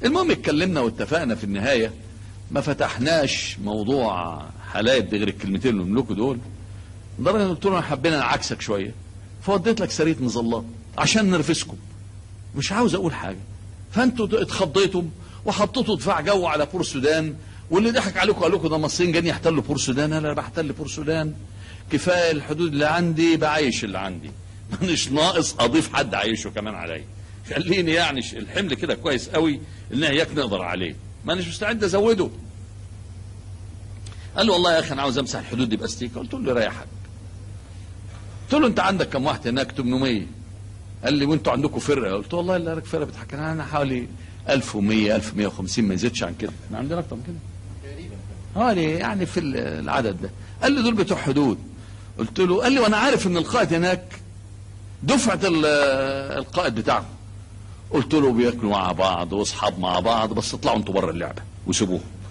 المهم اتكلمنا واتفقنا في النهايه ما فتحناش موضوع حلايب ده غير الكلمتين اللي نملكوا دول لدرجه قلت له حبينا نعكسك شويه فوديت لك سريه مظلات عشان نرفسكم مش عاوز اقول حاجه فانتوا اتخضيتم وحطيتوا دفاع جو على بور السودان واللي ضحك عليكم قال لكم ده المصريين جايين يحتلوا بور السودان انا بحتل بور السودان كفايه الحدود اللي عندي بعيش اللي عندي مش ناقص اضيف حد عايشه كمان عليا خليني يعني الحمل كده كويس قوي ان اياك نقدر عليه ما اناش مستعد ازوده قال له والله يا اخي انا عاوز امسح الحدود دي باستيكه قلت له ريحك قلت له انت عندك كم واحد هناك 800 قال لي وانتوا عندكم فرقه قلت له والله اللي لك فرقه بتحكي انا حوالي 1100 1150 ما يزيدش عن كده احنا عندنا اكتر من كده حوالي يعني في العدد ده قال لي دول بتوع حدود قلت له قال لي وانا عارف ان القائد هناك دفعه القائد بتاعهم قلت له بياكلوا مع بعض واصحاب مع بعض بس اطلعوا انتوا بره اللعبه وسيبوهم